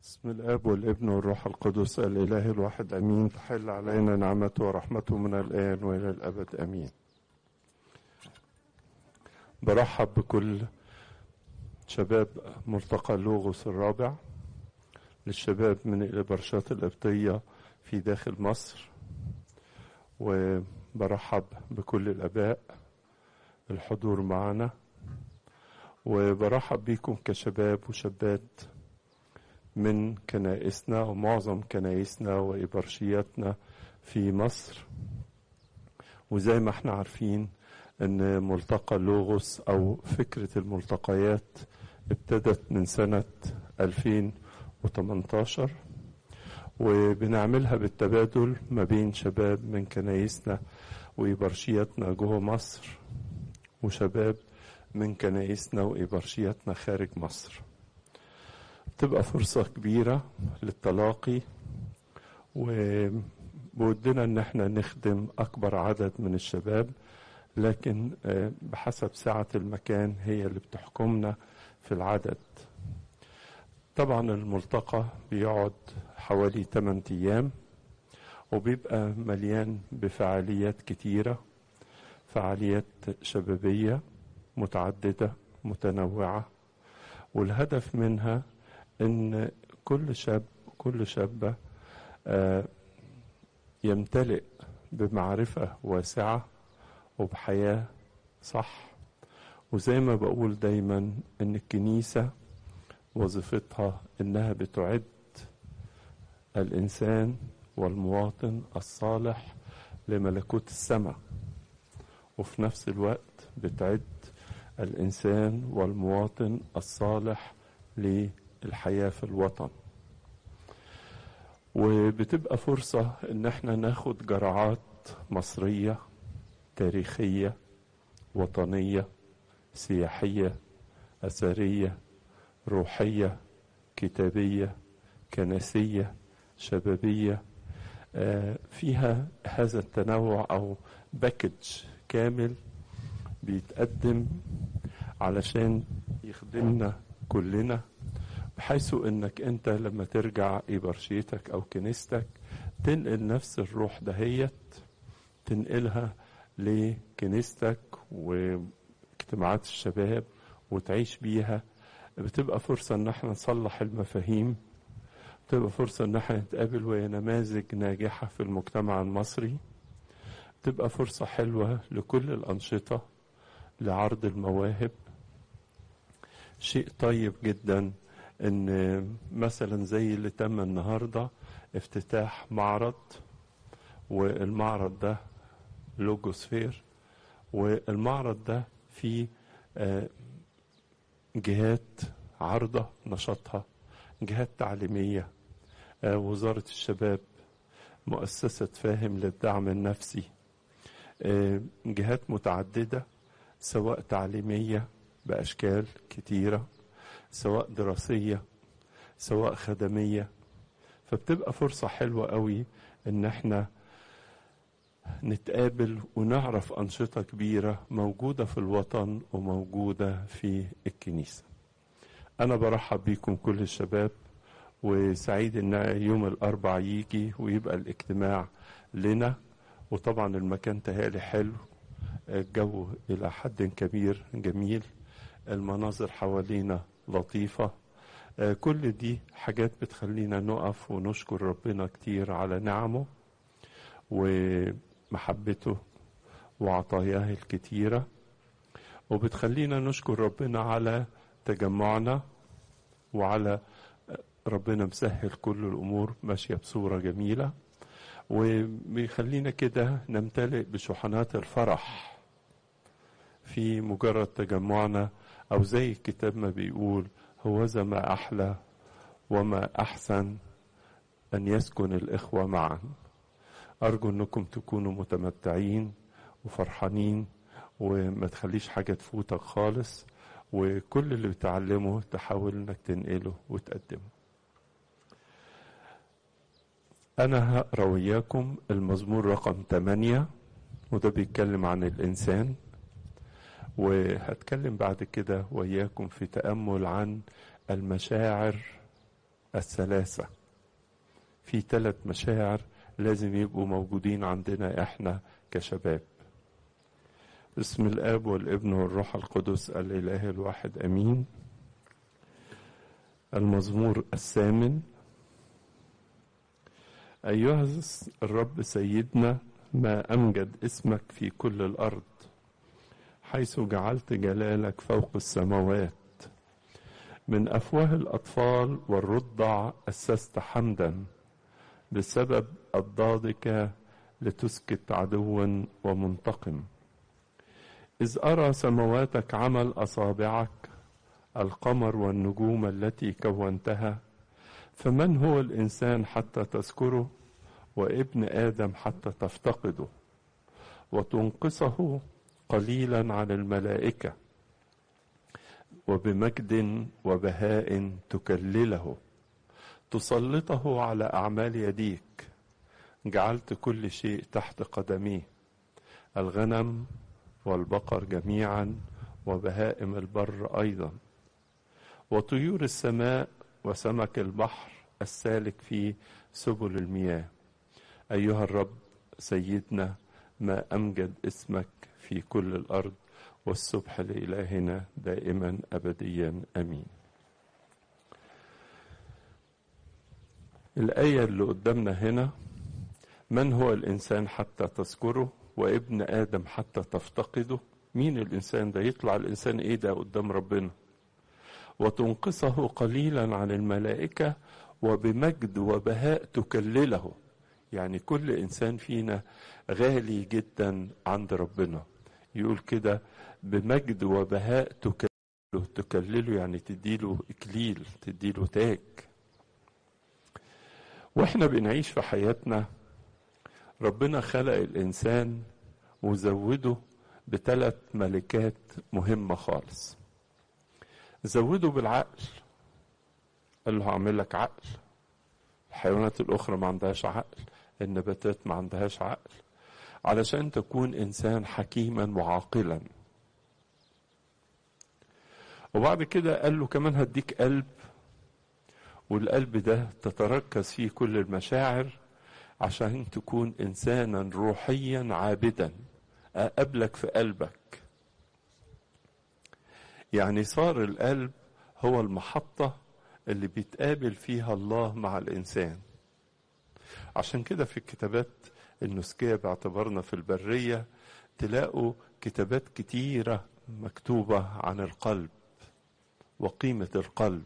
بسم الاب والابن والروح القدس الاله الواحد امين تحل علينا نعمته ورحمته من الان والى الابد امين برحب بكل شباب ملتقى لوغوس الرابع للشباب من الابرشات القبطيه في داخل مصر وبرحب بكل الاباء الحضور معنا وبرحب بيكم كشباب وشابات من كنائسنا ومعظم كنائسنا وإبرشياتنا في مصر وزي ما احنا عارفين ان ملتقى لوغوس او فكرة الملتقيات ابتدت من سنة 2018 وبنعملها بالتبادل ما بين شباب من كنايسنا وإبرشياتنا جوه مصر وشباب من كنايسنا وإبرشياتنا خارج مصر تبقى فرصة كبيرة للتلاقي وبودنا ان احنا نخدم اكبر عدد من الشباب لكن بحسب سعة المكان هي اللي بتحكمنا في العدد طبعا الملتقى بيقعد حوالي 8 ايام وبيبقى مليان بفعاليات كتيرة فعاليات شبابية متعددة متنوعة والهدف منها ان كل شاب كل شابة يمتلئ بمعرفة واسعة وبحياة صح وزي ما بقول دايما ان الكنيسة وظيفتها انها بتعد الانسان والمواطن الصالح لملكوت السماء وفي نفس الوقت بتعد الانسان والمواطن الصالح للحياه في الوطن وبتبقى فرصه ان احنا ناخد جرعات مصريه تاريخيه وطنيه سياحيه اثريه روحيه كتابيه كنسيه شبابيه فيها هذا التنوع او باكج كامل بيتقدم علشان يخدمنا كلنا بحيث انك انت لما ترجع ابرشيتك او كنيستك تنقل نفس الروح دهيت تنقلها لكنيستك واجتماعات الشباب وتعيش بيها بتبقى فرصة ان احنا نصلح المفاهيم بتبقى فرصة ان احنا نتقابل وهي نماذج ناجحة في المجتمع المصري بتبقى فرصة حلوة لكل الأنشطة لعرض المواهب شيء طيب جدا ان مثلا زي اللي تم النهارده افتتاح معرض والمعرض ده لوجوسفير والمعرض ده فيه جهات عارضة نشاطها جهات تعليمية وزارة الشباب مؤسسة فاهم للدعم النفسي جهات متعددة سواء تعليمية بأشكال كتيرة سواء دراسية سواء خدمية فبتبقى فرصة حلوة قوي ان احنا نتقابل ونعرف أنشطة كبيرة موجودة في الوطن وموجودة في الكنيسة أنا برحب بيكم كل الشباب وسعيد ان يوم الأربع يجي ويبقى الاجتماع لنا وطبعا المكان تهالي حلو الجو إلى حد كبير جميل المناظر حوالينا لطيفة كل دي حاجات بتخلينا نقف ونشكر ربنا كتير على نعمه ومحبته وعطاياه الكتيرة وبتخلينا نشكر ربنا على تجمعنا وعلى ربنا مسهل كل الأمور ماشية بصورة جميلة وبيخلينا كده نمتلئ بشحنات الفرح في مجرد تجمعنا او زي الكتاب ما بيقول هوذا ما احلى وما احسن ان يسكن الاخوه معا ارجو انكم تكونوا متمتعين وفرحانين وما تخليش حاجه تفوتك خالص وكل اللي بتعلمه تحاول انك تنقله وتقدمه أنا هقرا وياكم المزمور رقم 8 وده بيتكلم عن الإنسان وهتكلم بعد كده وياكم في تأمل عن المشاعر الثلاثة في ثلاث مشاعر لازم يبقوا موجودين عندنا احنا كشباب بسم الاب والابن والروح القدس الاله الواحد امين المزمور الثامن ايها الرب سيدنا ما امجد اسمك في كل الارض حيث جعلت جلالك فوق السماوات من افواه الاطفال والرضع اسست حمدا بسبب اضدادك لتسكت عدوا ومنتقم اذ ارى سمواتك عمل اصابعك القمر والنجوم التي كونتها فمن هو الانسان حتى تذكره وابن ادم حتى تفتقده وتنقصه قليلا عن الملائكه وبمجد وبهاء تكلله تسلطه على اعمال يديك جعلت كل شيء تحت قدميه الغنم والبقر جميعا وبهائم البر ايضا وطيور السماء وسمك البحر السالك في سبل المياه ايها الرب سيدنا ما امجد اسمك في كل الارض والسبح لالهنا دائما ابديا امين الايه اللي قدامنا هنا من هو الانسان حتى تذكره وابن ادم حتى تفتقده مين الانسان ده يطلع الانسان ايه ده قدام ربنا وتنقصه قليلا عن الملائكه وبمجد وبهاء تكلله يعني كل انسان فينا غالي جدا عند ربنا يقول كده بمجد وبهاء تكلله تكلله يعني تديله اكليل تديله تاج واحنا بنعيش في حياتنا ربنا خلق الانسان وزوده بثلاث ملكات مهمة خالص زوده بالعقل قال له هعمل لك عقل الحيوانات الأخرى ما عندهاش عقل النباتات ما عندهاش عقل علشان تكون إنسان حكيما وعاقلا وبعد كده قال له كمان هديك قلب والقلب ده تتركز فيه كل المشاعر عشان تكون إنسانا روحيا عابدا أقابلك في قلبك يعني صار القلب هو المحطة اللي بيتقابل فيها الله مع الإنسان عشان كده في الكتابات النسكية باعتبارنا في البرية تلاقوا كتابات كتيرة مكتوبة عن القلب وقيمة القلب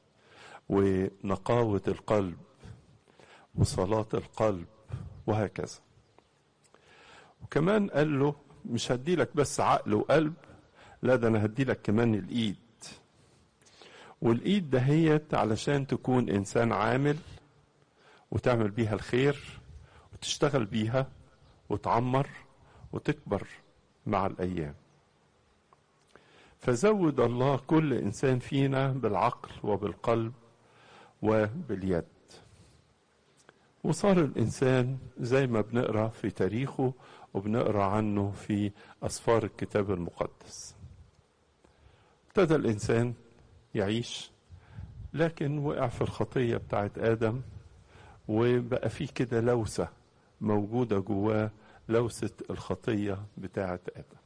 ونقاوة القلب وصلاة القلب وهكذا وكمان قال له مش هديلك بس عقل وقلب لا ده انا هديلك كمان الايد والايد دهيت علشان تكون انسان عامل وتعمل بيها الخير وتشتغل بيها وتعمر وتكبر مع الايام فزود الله كل انسان فينا بالعقل وبالقلب وباليد وصار الانسان زي ما بنقرا في تاريخه وبنقرا عنه في اسفار الكتاب المقدس ابتدى الانسان يعيش لكن وقع في الخطيه بتاعت ادم وبقى فيه كده لوسه موجوده جواه لوسه الخطيه بتاعت ادم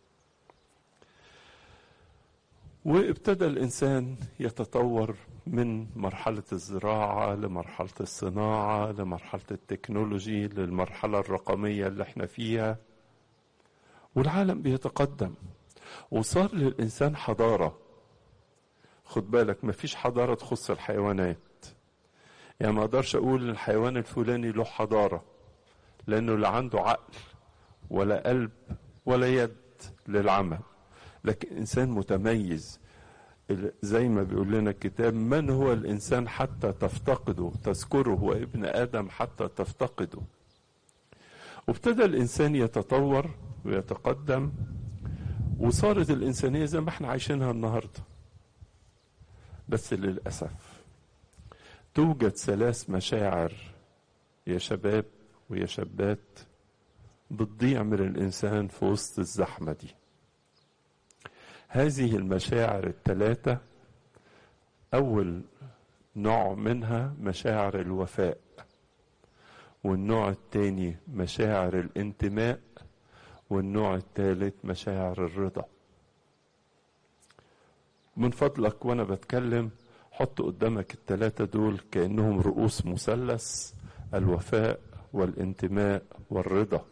وابتدى الانسان يتطور من مرحله الزراعه لمرحله الصناعه لمرحله التكنولوجي للمرحله الرقميه اللي احنا فيها والعالم بيتقدم وصار للانسان حضاره خد بالك مفيش حضاره تخص الحيوانات يعني ما اقدرش اقول الحيوان الفلاني له حضاره لانه لا عنده عقل ولا قلب ولا يد للعمل لكن انسان متميز زي ما بيقول لنا الكتاب من هو الانسان حتى تفتقده تذكره وابن ادم حتى تفتقده وابتدى الانسان يتطور ويتقدم وصارت الانسانيه زي ما احنا عايشينها النهارده بس للاسف توجد ثلاث مشاعر يا شباب ويا شابات بتضيع من الانسان في وسط الزحمه دي هذه المشاعر الثلاثة أول نوع منها مشاعر الوفاء والنوع التاني مشاعر الانتماء والنوع الثالث مشاعر الرضا من فضلك وانا بتكلم حط قدامك الثلاثة دول كأنهم رؤوس مثلث الوفاء والانتماء والرضا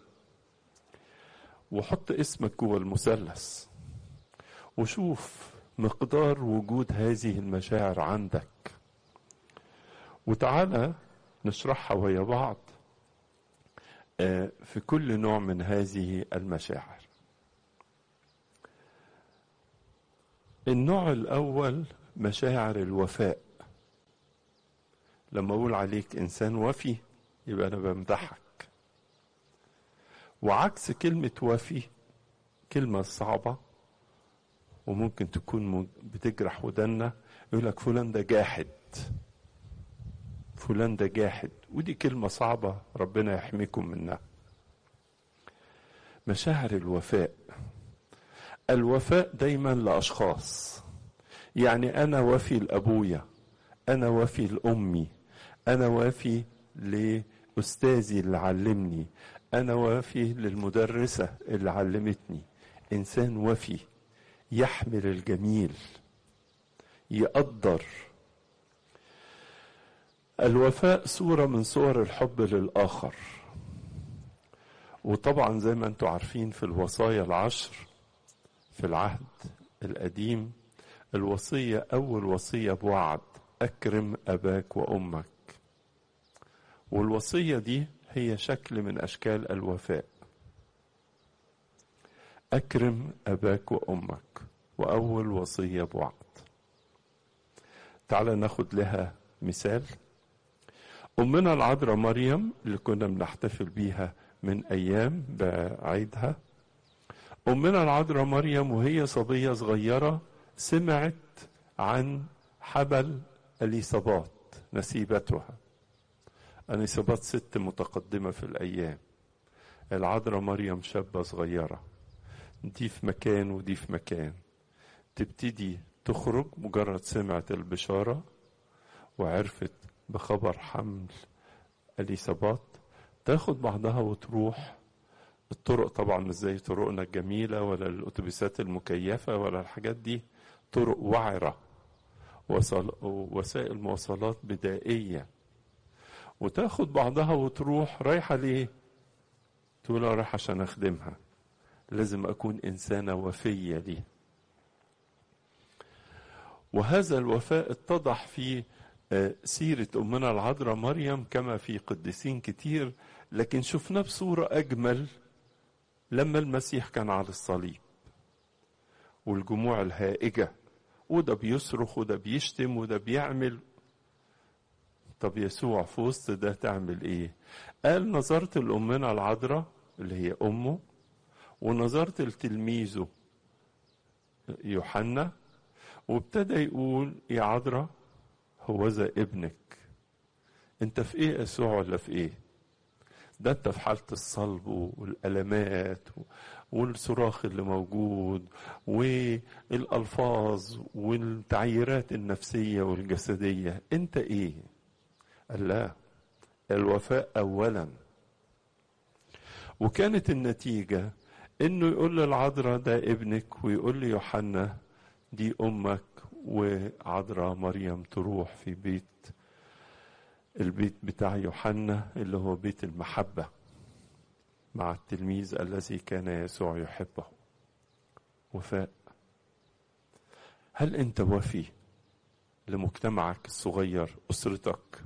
وحط اسمك جوه المثلث وشوف مقدار وجود هذه المشاعر عندك وتعالى نشرحها ويا بعض في كل نوع من هذه المشاعر النوع الاول مشاعر الوفاء لما اقول عليك انسان وفي يبقى انا بمدحك وعكس كلمه وفي كلمه صعبه وممكن تكون بتجرح ودنا يقول لك فلان ده جاحد فلان ده جاحد ودي كلمة صعبة ربنا يحميكم منها مشاعر الوفاء الوفاء دايما لأشخاص يعني أنا وفي لأبويا أنا وفي لأمي أنا وفي لأستاذي اللي علمني أنا وفي للمدرسة اللي علمتني إنسان وفي يحمل الجميل يقدر الوفاء صورة من صور الحب للآخر وطبعا زي ما انتم عارفين في الوصايا العشر في العهد القديم الوصية أول وصية بوعد أكرم أباك وأمك والوصية دي هي شكل من أشكال الوفاء أكرم أباك وأمك وأول وصية بوعد تعال ناخد لها مثال أمنا العذراء مريم اللي كنا بنحتفل بيها من أيام بعيدها أمنا العذراء مريم وهي صبية صغيرة سمعت عن حبل اليصابات نسيبتها اليصابات ست متقدمة في الأيام العذراء مريم شابة صغيرة دي في مكان ودي في مكان تبتدي تخرج مجرد سمعت البشارة وعرفت بخبر حمل اليصابات تاخد بعضها وتروح الطرق طبعا مش زي طرقنا الجميلة ولا الأتوبيسات المكيفة ولا الحاجات دي طرق وعرة وسائل مواصلات بدائية وتاخد بعضها وتروح رايحة ليه تقول رايحة عشان أخدمها لازم أكون إنسانة وفية ليه وهذا الوفاء اتضح في سيرة أمنا العذراء مريم كما في قديسين كتير لكن شفناه بصورة أجمل لما المسيح كان على الصليب والجموع الهائجة وده بيصرخ وده بيشتم وده بيعمل طب يسوع في وسط ده تعمل ايه قال نظرت لأمنا العذراء اللي هي أمه ونظرت لتلميذه يوحنا وابتدى يقول يا عذراء هوذا ابنك انت في ايه يسوع ولا في ايه ده انت في حالة الصلب والألمات والصراخ اللي موجود والألفاظ والتعييرات النفسية والجسدية انت ايه قال لا الوفاء أولا وكانت النتيجة انه يقول للعذراء ده ابنك ويقول ليوحنا دي امك وعذراء مريم تروح في بيت البيت بتاع يوحنا اللي هو بيت المحبة مع التلميذ الذي كان يسوع يحبه وفاء هل انت وفي لمجتمعك الصغير اسرتك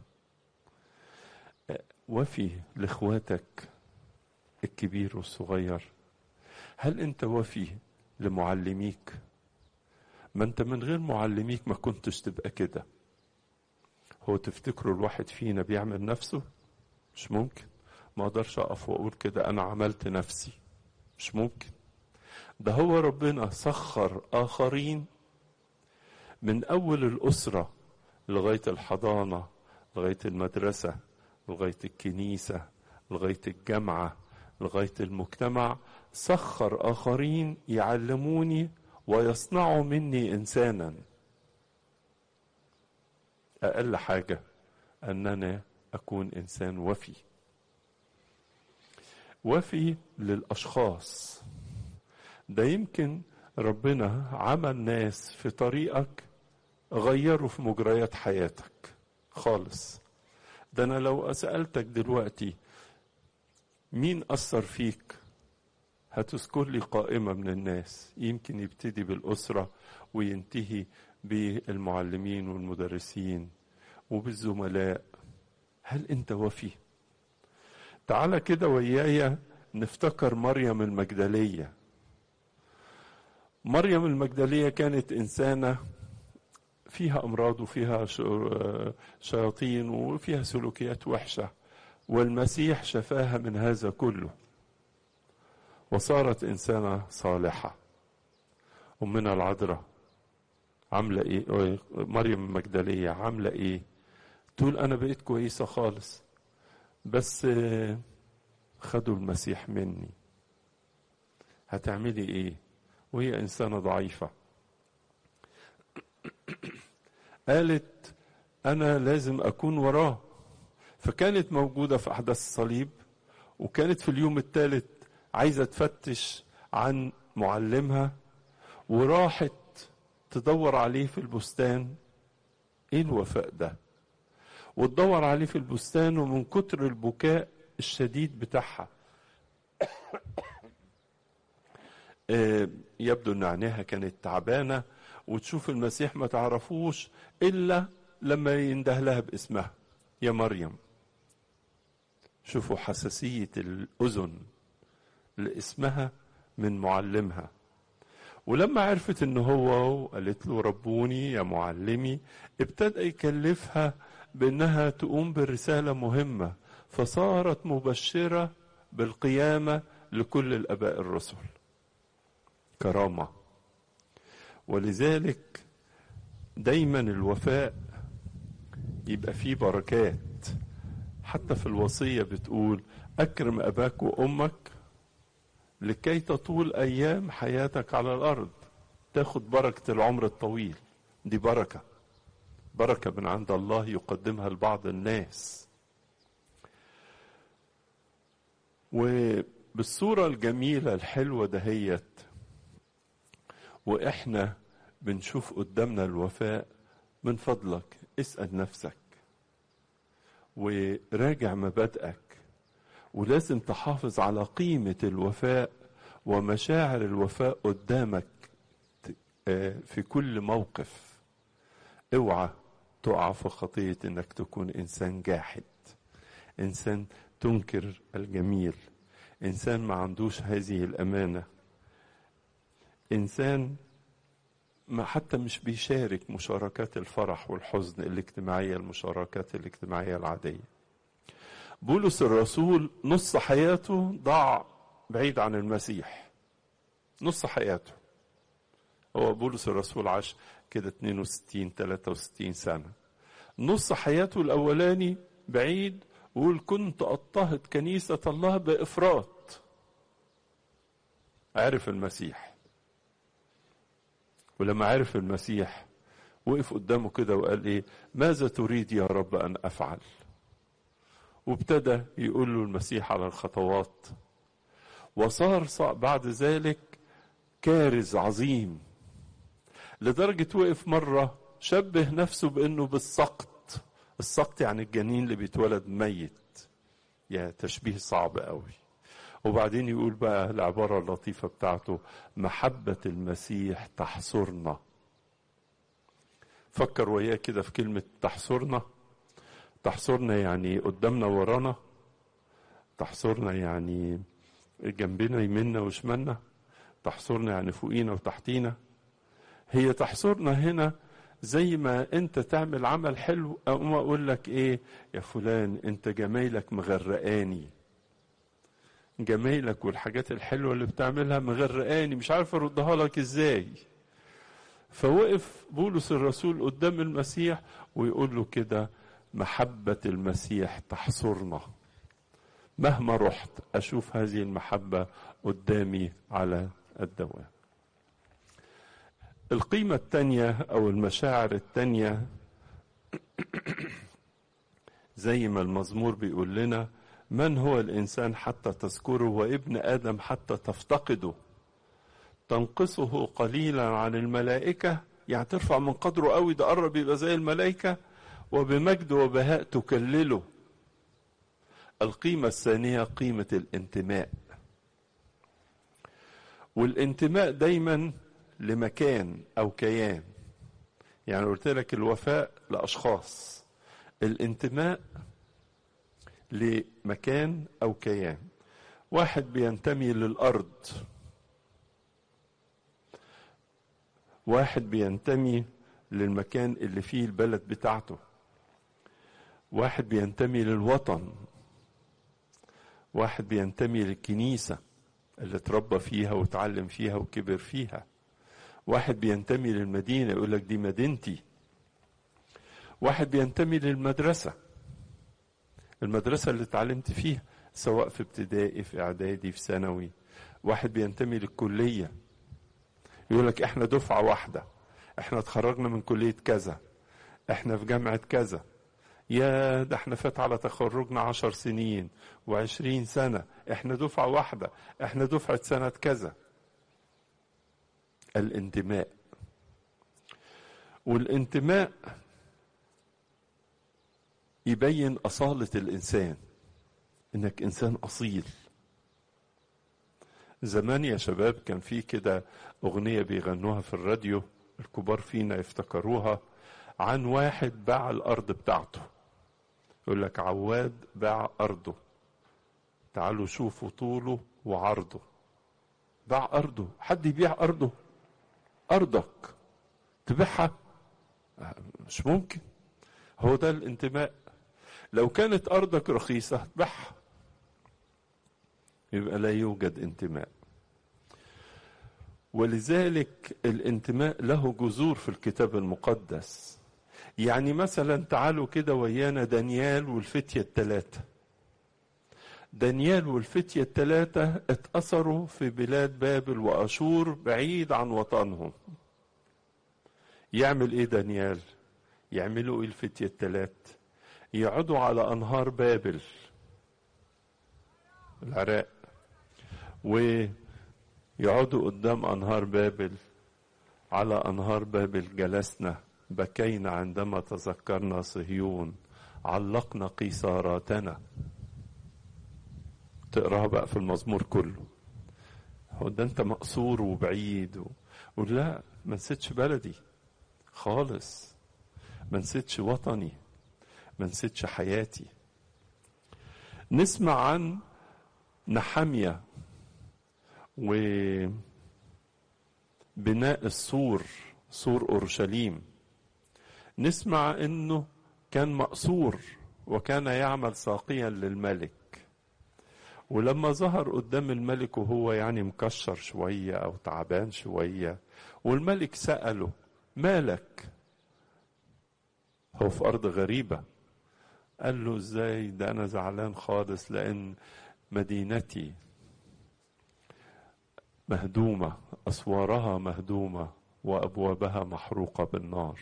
وفي لاخواتك الكبير والصغير هل انت وفي لمعلميك ما انت من غير معلميك ما كنتش تبقى كده هو تفتكروا الواحد فينا بيعمل نفسه مش ممكن ما اقدرش اقف واقول كده انا عملت نفسي مش ممكن ده هو ربنا سخر اخرين من اول الاسره لغايه الحضانه لغايه المدرسه لغايه الكنيسه لغايه الجامعه لغايه المجتمع سخر اخرين يعلموني ويصنعوا مني انسانا أقل حاجة أن أنا أكون إنسان وفي وفي للأشخاص ده يمكن ربنا عمل ناس في طريقك غيروا في مجريات حياتك خالص ده أنا لو سألتك دلوقتي مين أثر فيك هتذكر لي قائمة من الناس يمكن يبتدي بالأسرة وينتهي بالمعلمين والمدرسين وبالزملاء هل أنت وفي؟ تعالى كده ويايا نفتكر مريم المجدلية مريم المجدلية كانت إنسانة فيها أمراض وفيها شياطين وفيها سلوكيات وحشة والمسيح شفاها من هذا كله وصارت إنسانة صالحة أمنا العذراء عاملة إيه مريم المجدلية عاملة إيه تقول أنا بقيت كويسة خالص بس خدوا المسيح مني هتعملي إيه وهي إنسانة ضعيفة قالت أنا لازم أكون وراه فكانت موجودة في أحداث الصليب وكانت في اليوم الثالث عايزة تفتش عن معلمها وراحت تدور عليه في البستان ايه الوفاء ده وتدور عليه في البستان ومن كتر البكاء الشديد بتاعها يبدو ان عينيها كانت تعبانه وتشوف المسيح ما تعرفوش الا لما ينده لها باسمها يا مريم شوفوا حساسيه الاذن لاسمها من معلمها ولما عرفت ان هو وقالت له ربوني يا معلمي ابتدى يكلفها بانها تقوم برساله مهمه فصارت مبشره بالقيامه لكل الاباء الرسل كرامه ولذلك دايما الوفاء يبقى فيه بركات حتى في الوصيه بتقول اكرم اباك وامك لكي تطول ايام حياتك على الارض تاخد بركه العمر الطويل دي بركه بركه من عند الله يقدمها لبعض الناس وبالصوره الجميله الحلوه دهيت واحنا بنشوف قدامنا الوفاء من فضلك اسال نفسك وراجع مبادئك ولازم تحافظ على قيمة الوفاء ومشاعر الوفاء قدامك في كل موقف اوعى تقع في خطية انك تكون انسان جاحد انسان تنكر الجميل انسان ما عندوش هذه الامانة انسان ما حتى مش بيشارك مشاركات الفرح والحزن الاجتماعية المشاركات الاجتماعية العادية بولس الرسول نص حياته ضاع بعيد عن المسيح نص حياته هو بولس الرسول عاش كده 62 63 سنة نص حياته الأولاني بعيد ويقول كنت أضطهد كنيسة الله بإفراط عرف المسيح ولما عرف المسيح وقف قدامه كده وقال ايه ماذا تريد يا رب ان افعل وابتدى يقول له المسيح على الخطوات وصار بعد ذلك كارز عظيم لدرجة وقف مرة شبه نفسه بأنه بالسقط السقط يعني الجنين اللي بيتولد ميت يا تشبيه صعب قوي وبعدين يقول بقى العبارة اللطيفة بتاعته محبة المسيح تحصرنا فكر وياه كده في كلمة تحصرنا تحصرنا يعني قدامنا ورانا تحصرنا يعني جنبنا يمنا وشمالنا تحصرنا يعني فوقينا وتحتينا هي تحصرنا هنا زي ما انت تعمل عمل حلو اقوم اقول لك ايه يا فلان انت جمايلك مغرقاني جمايلك والحاجات الحلوه اللي بتعملها مغرقاني مش عارف اردها لك ازاي فوقف بولس الرسول قدام المسيح ويقول له كده محبة المسيح تحصرنا مهما رحت أشوف هذه المحبة قدامي على الدوام القيمة الثانية أو المشاعر الثانية زي ما المزمور بيقول لنا من هو الإنسان حتى تذكره وابن آدم حتى تفتقده تنقصه قليلا عن الملائكة يعني ترفع من قدره قوي ده قرب يبقى زي الملائكة وبمجد وبهاء تكلله القيمة الثانية قيمة الانتماء والانتماء دايما لمكان أو كيان يعني قلت لك الوفاء لأشخاص الانتماء لمكان أو كيان واحد بينتمي للأرض واحد بينتمي للمكان اللي فيه البلد بتاعته واحد بينتمي للوطن واحد بينتمي للكنيسة اللي اتربى فيها وتعلم فيها وكبر فيها واحد بينتمي للمدينة يقول لك دي مدينتي واحد بينتمي للمدرسة المدرسة اللي اتعلمت فيها سواء في ابتدائي في اعدادي في ثانوي واحد بينتمي للكلية يقول لك احنا دفعة واحدة احنا اتخرجنا من كلية كذا احنا في جامعة كذا يا ده احنا فات على تخرجنا عشر سنين وعشرين سنة احنا دفعة واحدة احنا دفعة سنة كذا الانتماء والانتماء يبين أصالة الإنسان إنك إنسان أصيل زمان يا شباب كان في كده أغنية بيغنوها في الراديو الكبار فينا يفتكروها عن واحد باع الأرض بتاعته يقول لك عواد باع أرضه تعالوا شوفوا طوله وعرضه باع أرضه حد يبيع أرضه أرضك تبيعها مش ممكن هو ده الانتماء لو كانت أرضك رخيصة هتبيعها يبقى لا يوجد انتماء ولذلك الانتماء له جذور في الكتاب المقدس يعني مثلا تعالوا كده ويانا دانيال والفتية الثلاثة دانيال والفتية الثلاثة اتأثروا في بلاد بابل وأشور بعيد عن وطنهم يعمل ايه دانيال يعملوا ايه الفتية الثلاث يقعدوا على أنهار بابل العراق ويقعدوا قدام أنهار بابل على أنهار بابل جلسنا بكينا عندما تذكرنا صهيون علقنا قيثاراتنا تقراها بقى في المزمور كله هو ده انت مقصور وبعيد و... ولا ما نسيتش بلدي خالص ما نسيتش وطني ما نسيتش حياتي نسمع عن نحمية وبناء السور سور أورشليم نسمع انه كان مأسور وكان يعمل ساقيا للملك ولما ظهر قدام الملك وهو يعني مكشر شوية أو تعبان شوية والملك سأله مالك هو في أرض غريبة قال له ازاي ده أنا زعلان خالص لأن مدينتي مهدومة أسوارها مهدومة وأبوابها محروقة بالنار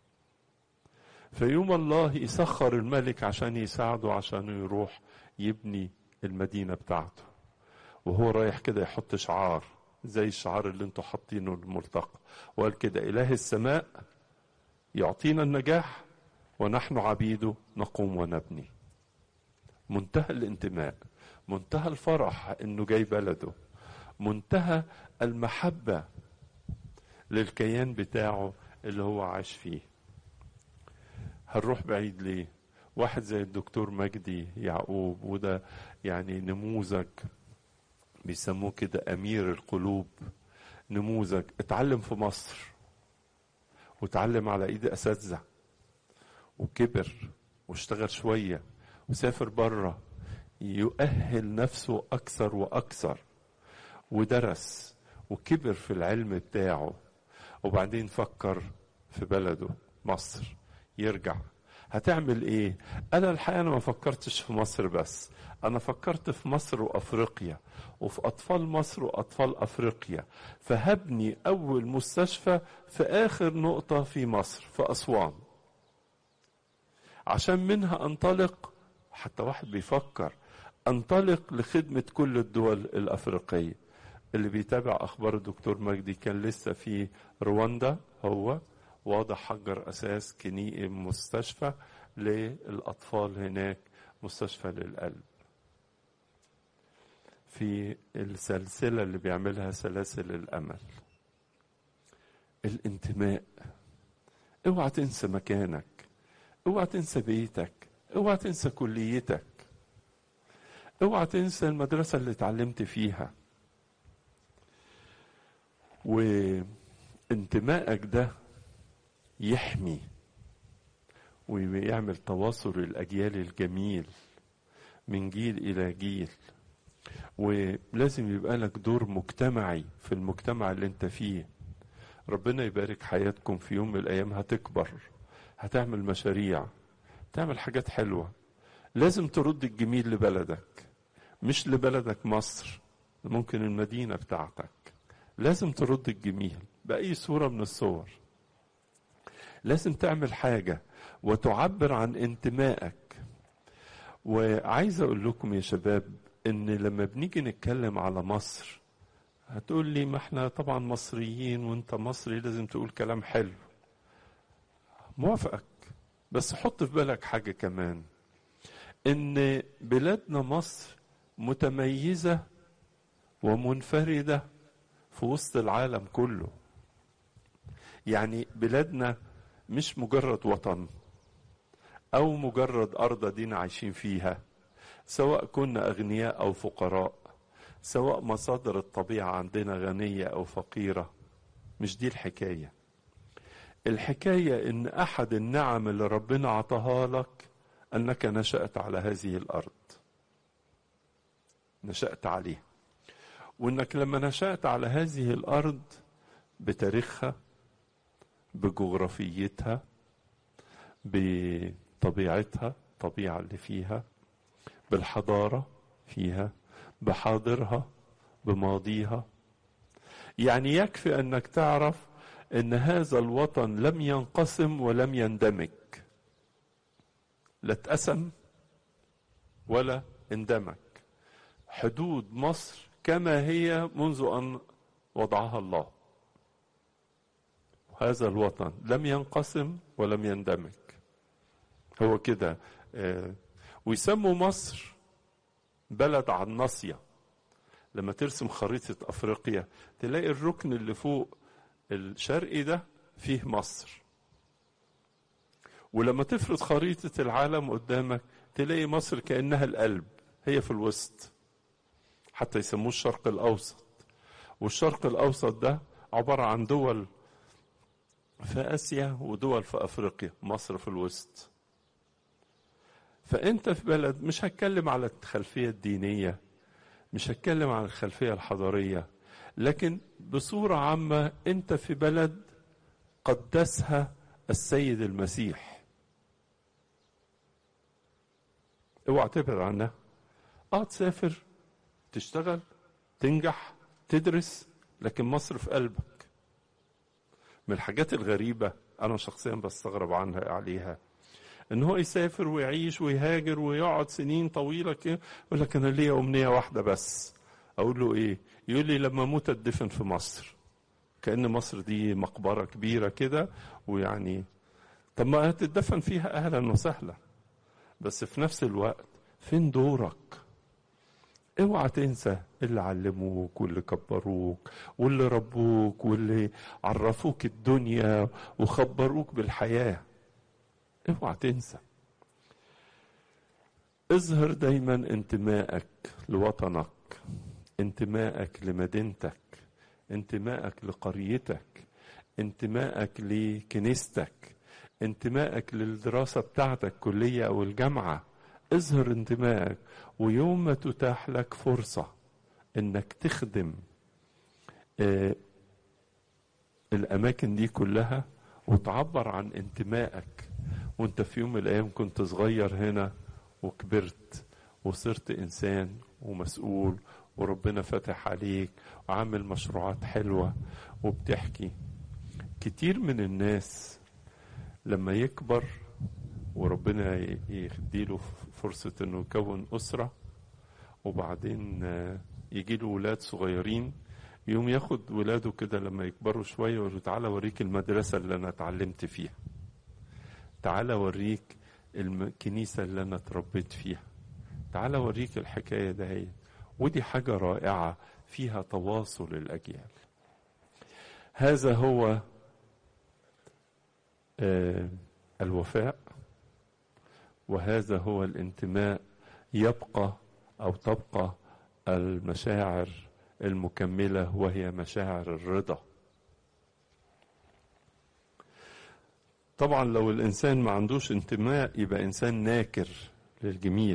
فيوم الله يسخر الملك عشان يساعده عشان يروح يبني المدينة بتاعته وهو رايح كده يحط شعار زي الشعار اللي انتوا حاطينه الملتقى وقال كده إله السماء يعطينا النجاح ونحن عبيده نقوم ونبني منتهى الانتماء منتهى الفرح انه جاي بلده منتهى المحبة للكيان بتاعه اللي هو عاش فيه هنروح بعيد ليه واحد زي الدكتور مجدي يعقوب وده يعني نموذج بيسموه كده امير القلوب نموذج اتعلم في مصر وتعلم على ايد اساتذه وكبر واشتغل شويه وسافر بره يؤهل نفسه اكثر واكثر ودرس وكبر في العلم بتاعه وبعدين فكر في بلده مصر يرجع هتعمل ايه انا الحقيقه انا ما فكرتش في مصر بس انا فكرت في مصر وافريقيا وفي اطفال مصر واطفال افريقيا فهبني اول مستشفى في اخر نقطه في مصر في اسوان عشان منها انطلق حتى واحد بيفكر انطلق لخدمة كل الدول الافريقية اللي بيتابع اخبار الدكتور مجدي كان لسه في رواندا هو واضح حجر اساس كني مستشفى للاطفال هناك مستشفى للقلب في السلسلة اللي بيعملها سلاسل الأمل الانتماء اوعى تنسى مكانك اوعى تنسى بيتك اوعى تنسى كليتك اوعى تنسى المدرسة اللي اتعلمت فيها وانتمائك ده يحمي ويعمل تواصل الأجيال الجميل من جيل إلى جيل ولازم يبقى لك دور مجتمعي في المجتمع اللي انت فيه ربنا يبارك حياتكم في يوم من الأيام هتكبر هتعمل مشاريع تعمل حاجات حلوة لازم ترد الجميل لبلدك مش لبلدك مصر ممكن المدينة بتاعتك لازم ترد الجميل بأي صورة من الصور لازم تعمل حاجة وتعبر عن انتمائك وعايز أقول لكم يا شباب إن لما بنيجي نتكلم على مصر هتقول لي ما احنا طبعا مصريين وانت مصري لازم تقول كلام حلو موافقك بس حط في بالك حاجة كمان ان بلادنا مصر متميزة ومنفردة في وسط العالم كله يعني بلادنا مش مجرد وطن او مجرد ارض دين عايشين فيها سواء كنا اغنياء او فقراء سواء مصادر الطبيعه عندنا غنيه او فقيره مش دي الحكايه الحكايه ان احد النعم اللي ربنا عطاها لك انك نشات على هذه الارض نشات عليها وانك لما نشات على هذه الارض بتاريخها بجغرافيتها بطبيعتها الطبيعه اللي فيها بالحضاره فيها بحاضرها بماضيها يعني يكفي انك تعرف ان هذا الوطن لم ينقسم ولم يندمج لا اتقسم ولا اندمج حدود مصر كما هي منذ ان وضعها الله هذا الوطن لم ينقسم ولم يندمج هو كده آه ويسموا مصر بلد على الناصية لما ترسم خريطة أفريقيا تلاقي الركن اللي فوق الشرقي ده فيه مصر ولما تفرض خريطة العالم قدامك تلاقي مصر كأنها القلب هي في الوسط حتى يسموه الشرق الأوسط والشرق الأوسط ده عبارة عن دول في آسيا ودول في أفريقيا مصر في الوسط فانت في بلد مش هتكلم على الخلفيه الدينيه مش هتكلم عن الخلفيه الحضاريه لكن بصوره عامه انت في بلد قدسها السيد المسيح اوعى تبعد عنها اه تسافر تشتغل تنجح تدرس لكن مصر في قلبك من الحاجات الغريبه انا شخصيا بستغرب عنها عليها ان هو يسافر ويعيش ويهاجر ويقعد سنين طويله كده يقول لك انا ليا امنيه واحده بس اقول له ايه يقول لي لما اموت اتدفن في مصر كان مصر دي مقبره كبيره كده ويعني طب ما هتتدفن فيها اهلا وسهلا بس في نفس الوقت فين دورك اوعى تنسى اللي علموك واللي كبروك واللي ربوك واللي عرفوك الدنيا وخبروك بالحياه اوعى تنسى اظهر دايما انتمائك لوطنك انتمائك لمدينتك انتمائك لقريتك انتمائك لكنيستك انتمائك للدراسة بتاعتك كلية أو الجامعة اظهر انتمائك ويوم ما تتاح لك فرصة انك تخدم اه الأماكن دي كلها وتعبر عن انتمائك وانت في يوم من الايام كنت صغير هنا وكبرت وصرت انسان ومسؤول وربنا فتح عليك وعامل مشروعات حلوه وبتحكي كتير من الناس لما يكبر وربنا يديله فرصة انه يكون أسرة وبعدين يجي له ولاد صغيرين يوم ياخد ولاده كده لما يكبروا شوية ويقول له تعالى اوريك المدرسة اللي انا اتعلمت فيها تعالى اوريك الكنيسة اللي انا اتربيت فيها تعالى اوريك الحكاية ده هي ودي حاجة رائعة فيها تواصل الأجيال هذا هو آه الوفاء وهذا هو الانتماء يبقى او تبقى المشاعر المكمله وهي مشاعر الرضا طبعا لو الانسان ما عندوش انتماء يبقى انسان ناكر للجميل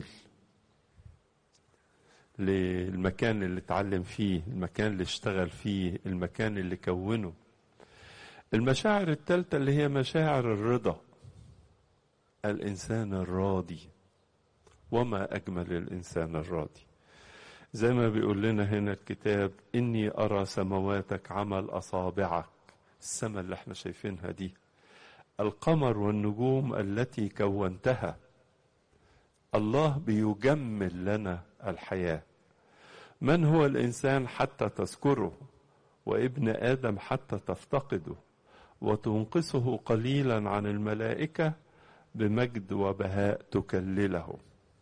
للمكان اللي اتعلم فيه المكان اللي اشتغل فيه المكان اللي كونه المشاعر الثالثة اللي هي مشاعر الرضا الإنسان الراضي وما أجمل الإنسان الراضي زي ما بيقول لنا هنا الكتاب إني أرى سمواتك عمل أصابعك السماء اللي احنا شايفينها دي القمر والنجوم التي كونتها الله بيجمل لنا الحياة من هو الإنسان حتى تذكره وابن آدم حتى تفتقده وتنقصه قليلا عن الملائكة بمجد وبهاء تكلله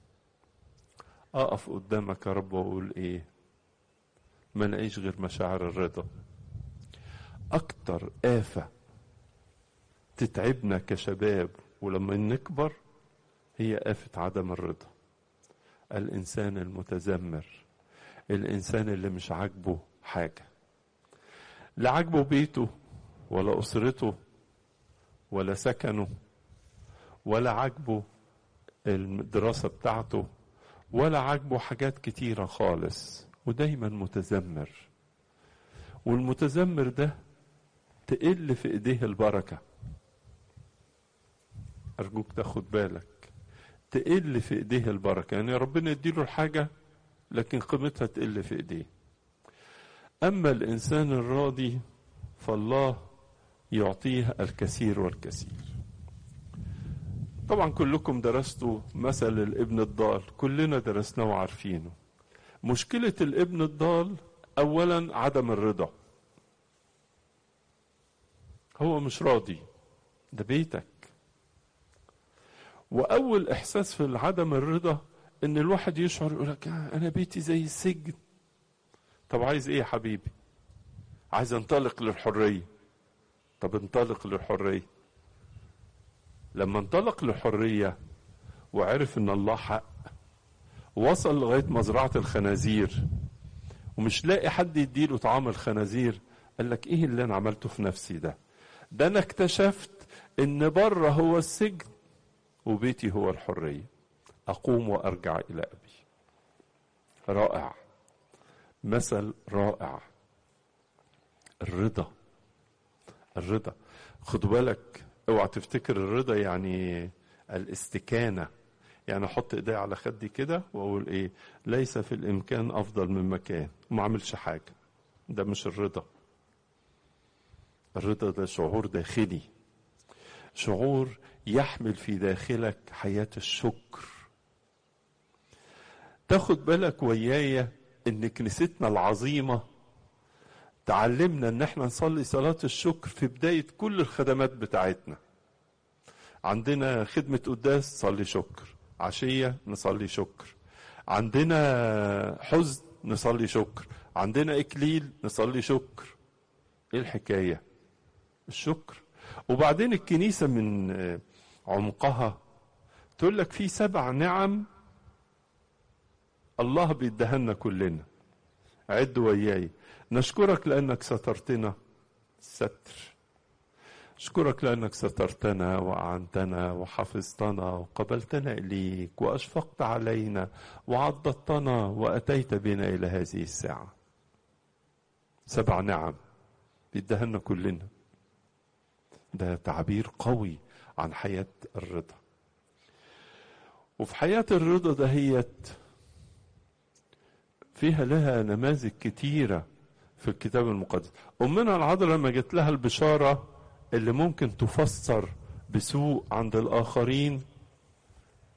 أقف قدامك يا رب وأقول إيه ما نعيش غير مشاعر الرضا أكتر آفة تتعبنا كشباب ولما نكبر هي آفة عدم الرضا الإنسان المتذمر الإنسان اللي مش عاجبه حاجة لا عاجبه بيته ولا أسرته ولا سكنه ولا عاجبه الدراسة بتاعته ولا عاجبه حاجات كتيرة خالص ودايما متذمر والمتذمر ده تقل في ايديه البركة أرجوك تاخد بالك تقل في ايديه البركة يعني ربنا يديله الحاجة لكن قيمتها تقل في ايديه أما الإنسان الراضي فالله يعطيه الكثير والكثير طبعا كلكم درستوا مثل الابن الضال كلنا درسناه وعارفينه مشكلة الابن الضال أولا عدم الرضا هو مش راضي ده بيتك وأول إحساس في عدم الرضا إن الواحد يشعر يقول لك أنا بيتي زي السجن طب عايز إيه يا حبيبي؟ عايز انطلق للحرية طب انطلق للحرية لما انطلق للحرية وعرف ان الله حق وصل لغاية مزرعة الخنازير ومش لاقي حد يديله طعام الخنازير قال لك ايه اللي انا عملته في نفسي ده ده انا اكتشفت ان بره هو السجن وبيتي هو الحرية اقوم وارجع الى ابي رائع مثل رائع الرضا الرضا خدوا بالك اوعى تفتكر الرضا يعني الاستكانه يعني احط ايدي على خدي كده واقول ايه ليس في الامكان افضل من مكان وما اعملش حاجه ده مش الرضا الرضا ده شعور داخلي شعور يحمل في داخلك حياه الشكر تاخد بالك ويايا ان كنيستنا العظيمه تعلمنا ان احنا نصلي صلاة الشكر في بداية كل الخدمات بتاعتنا عندنا خدمة قداس صلي شكر عشية نصلي شكر عندنا حزن نصلي شكر عندنا إكليل نصلي شكر إيه الحكاية الشكر وبعدين الكنيسة من عمقها تقول لك في سبع نعم الله بيدهنا كلنا عد وياي نشكرك لأنك سترتنا ستر أشكرك لأنك سترتنا وأعنتنا وحفظتنا وقبلتنا إليك وأشفقت علينا وعضدتنا وأتيت بنا إلى هذه الساعة سبع نعم بيدهنا كلنا ده تعبير قوي عن حياة الرضا وفي حياة الرضا دهيت فيها لها نماذج كتيرة في الكتاب المقدس أمنا العذراء لما جت لها البشارة اللي ممكن تفسر بسوء عند الآخرين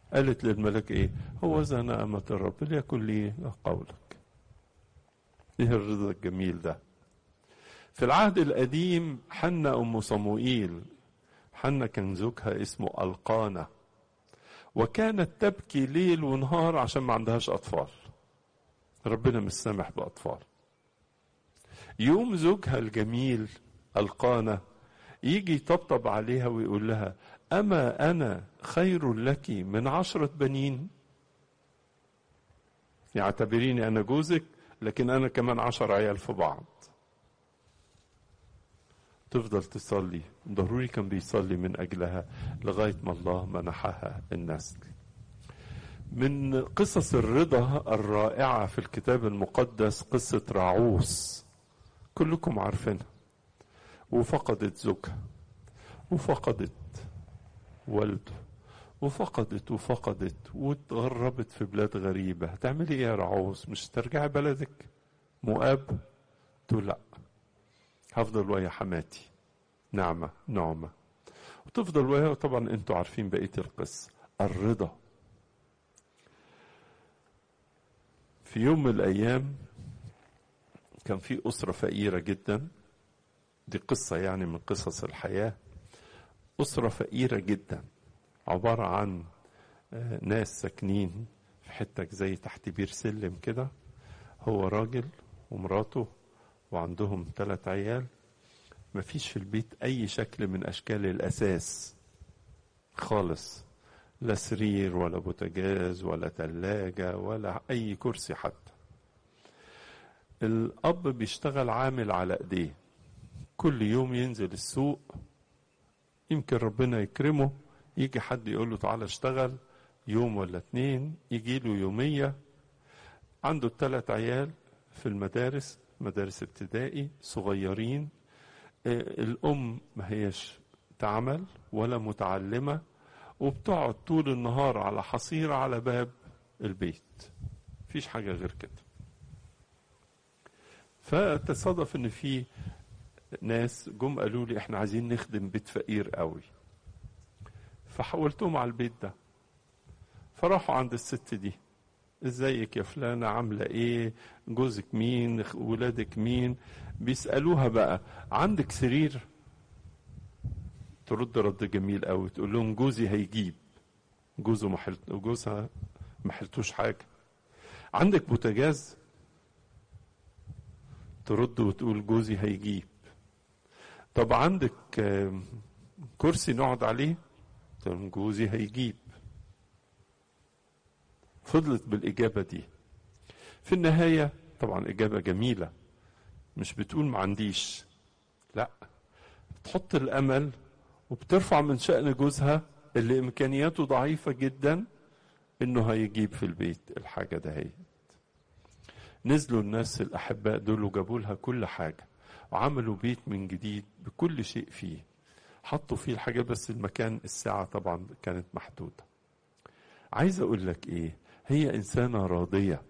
قالت للملك ايه هو زنا أمة الرب ليكن لي قولك ايه الرضا الجميل ده في العهد القديم حنا أم صموئيل حنا كان زوجها اسمه ألقانة وكانت تبكي ليل ونهار عشان ما عندهاش أطفال ربنا مش سامح بأطفال يوم زوجها الجميل ألقانة يجي يطبطب عليها ويقول لها أما أنا خير لك من عشرة بنين يعتبريني أنا جوزك لكن أنا كمان عشر عيال في بعض تفضل تصلي ضروري كان بيصلي من أجلها لغاية ما الله منحها النسل من قصص الرضا الرائعة في الكتاب المقدس قصة راعوس كلكم عارفينها وفقدت زوجها وفقدت والده وفقدت وفقدت واتغربت في بلاد غريبة هتعملي ايه يا رعوز مش ترجعي بلدك مؤاب تقول لا هفضل ويا حماتي نعمة نعمة وتفضل وياها طبعا انتوا عارفين بقية القصة الرضا في يوم من الأيام كان في أسرة فقيرة جدا دي قصة يعني من قصص الحياة أسرة فقيرة جدا عبارة عن ناس ساكنين في حتة زي تحت بير سلم كده هو راجل ومراته وعندهم ثلاث عيال مفيش في البيت أي شكل من أشكال الأساس خالص لا سرير ولا بوتاجاز ولا تلاجة ولا أي كرسي حتى الأب بيشتغل عامل على إيديه كل يوم ينزل السوق يمكن ربنا يكرمه يجي حد يقول له تعالى اشتغل يوم ولا اتنين يجي له يومية عنده الثلاث عيال في المدارس مدارس ابتدائي صغيرين الأم ما هيش تعمل ولا متعلمة وبتقعد طول النهار على حصيرة على باب البيت مفيش حاجة غير كده فتصادف ان في ناس جم قالوا لي احنا عايزين نخدم بيت فقير قوي فحولتهم على البيت ده فراحوا عند الست دي ازيك يا فلانة عاملة ايه جوزك مين ولادك مين بيسألوها بقى عندك سرير ترد رد جميل قوي تقول لهم جوزي هيجيب جوزه محلت جوزها ما حلتوش حاجة عندك بوتاجاز ترد وتقول جوزي هيجيب طب عندك كرسي نقعد عليه تقول جوزي هيجيب فضلت بالإجابة دي في النهاية طبعا إجابة جميلة مش بتقول ما عنديش لا بتحط الأمل وبترفع من شأن جوزها اللي إمكانياته ضعيفة جدا إنه هيجيب في البيت الحاجة دهيت نزلوا الناس الأحباء دول وجابوا لها كل حاجة وعملوا بيت من جديد بكل شيء فيه حطوا فيه الحاجة بس المكان الساعة طبعا كانت محدودة عايز أقول لك إيه هي إنسانة راضية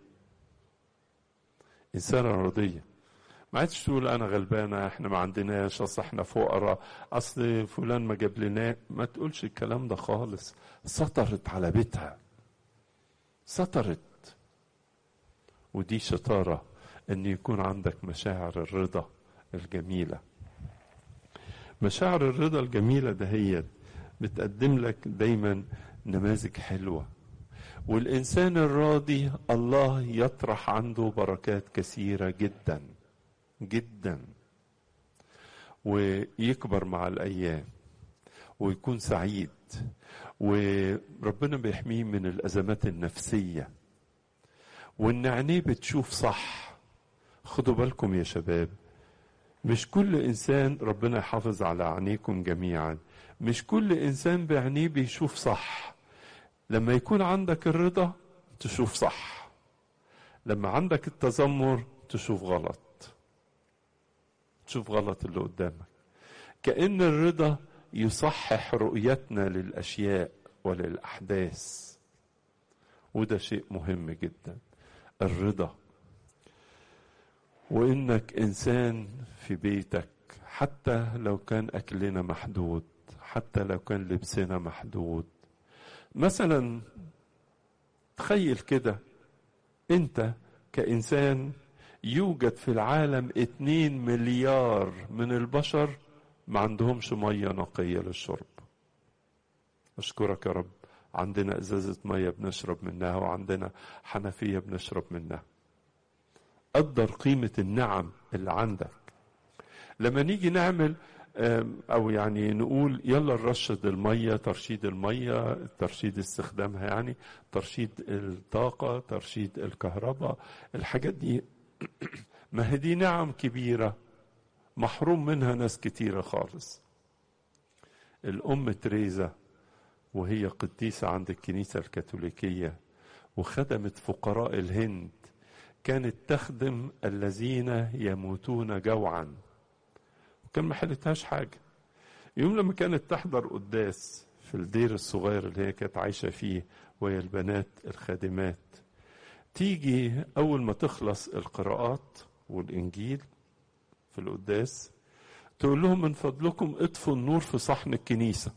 إنسانة راضية ما عادش تقول أنا غلبانة إحنا ما عندناش أصل إحنا فقراء أصل فلان ما جاب لنا ما تقولش الكلام ده خالص سطرت على بيتها سطرت ودي شطارة إن يكون عندك مشاعر الرضا الجميلة مشاعر الرضا الجميلة دهيت بتقدم لك دايما نماذج حلوة والإنسان الراضي الله يطرح عنده بركات كثيرة جدا جدا ويكبر مع الأيام ويكون سعيد وربنا بيحميه من الأزمات النفسية وإن عينيه بتشوف صح خدوا بالكم يا شباب مش كل إنسان ربنا يحافظ على عينيكم جميعا مش كل إنسان بعينيه بيشوف صح لما يكون عندك الرضا تشوف صح لما عندك التذمر تشوف غلط تشوف غلط اللي قدامك كأن الرضا يصحح رؤيتنا للأشياء وللأحداث وده شيء مهم جدا الرضا وإنك إنسان في بيتك حتى لو كان أكلنا محدود حتى لو كان لبسنا محدود مثلا تخيل كده انت كإنسان يوجد في العالم اتنين مليار من البشر ما عندهمش مية نقية للشرب أشكرك يا رب عندنا إزازة مية بنشرب منها وعندنا حنفية بنشرب منها قدر قيمة النعم اللي عندك لما نيجي نعمل او يعني نقول يلا نرشد الميه ترشيد الميه ترشيد استخدامها يعني ترشيد الطاقه ترشيد الكهرباء الحاجات دي ما هي دي نعم كبيره محروم منها ناس كتيره خالص الام تريزا وهي قديسه عند الكنيسه الكاثوليكيه وخدمت فقراء الهند كانت تخدم الذين يموتون جوعا كان ما حلتهاش حاجة يوم لما كانت تحضر قداس في الدير الصغير اللي هي كانت عايشة فيه وهي البنات الخادمات تيجي أول ما تخلص القراءات والإنجيل في القداس تقول لهم من فضلكم اطفوا النور في صحن الكنيسة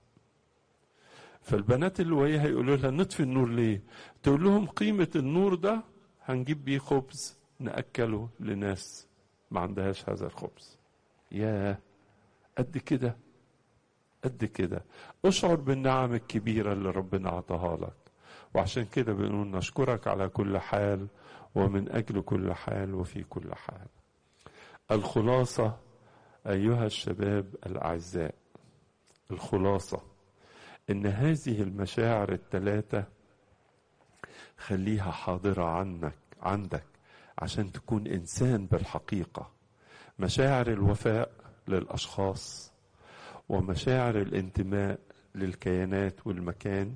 فالبنات اللي وياها يقولوا لها نطفي النور ليه تقول لهم قيمة النور ده هنجيب بيه خبز نأكله لناس ما عندهاش هذا الخبز يا قد كده قد كده اشعر بالنعم الكبيرة اللي ربنا عطاها لك وعشان كده بنقول نشكرك على كل حال ومن أجل كل حال وفي كل حال الخلاصة أيها الشباب الأعزاء الخلاصة إن هذه المشاعر الثلاثة خليها حاضرة عنك عندك عشان تكون إنسان بالحقيقة مشاعر الوفاء للاشخاص ومشاعر الانتماء للكيانات والمكان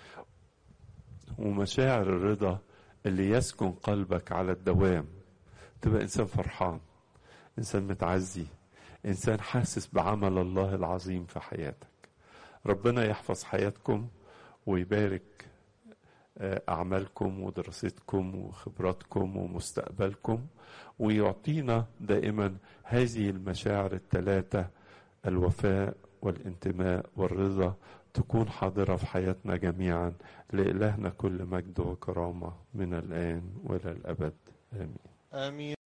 ومشاعر الرضا اللي يسكن قلبك على الدوام تبقى انسان فرحان انسان متعزي انسان حاسس بعمل الله العظيم في حياتك ربنا يحفظ حياتكم ويبارك أعمالكم ودراستكم وخبراتكم ومستقبلكم ويعطينا دائما هذه المشاعر الثلاثة الوفاء والانتماء والرضا تكون حاضرة في حياتنا جميعا لإلهنا كل مجد وكرامة من الآن وإلى الأبد آمين آمين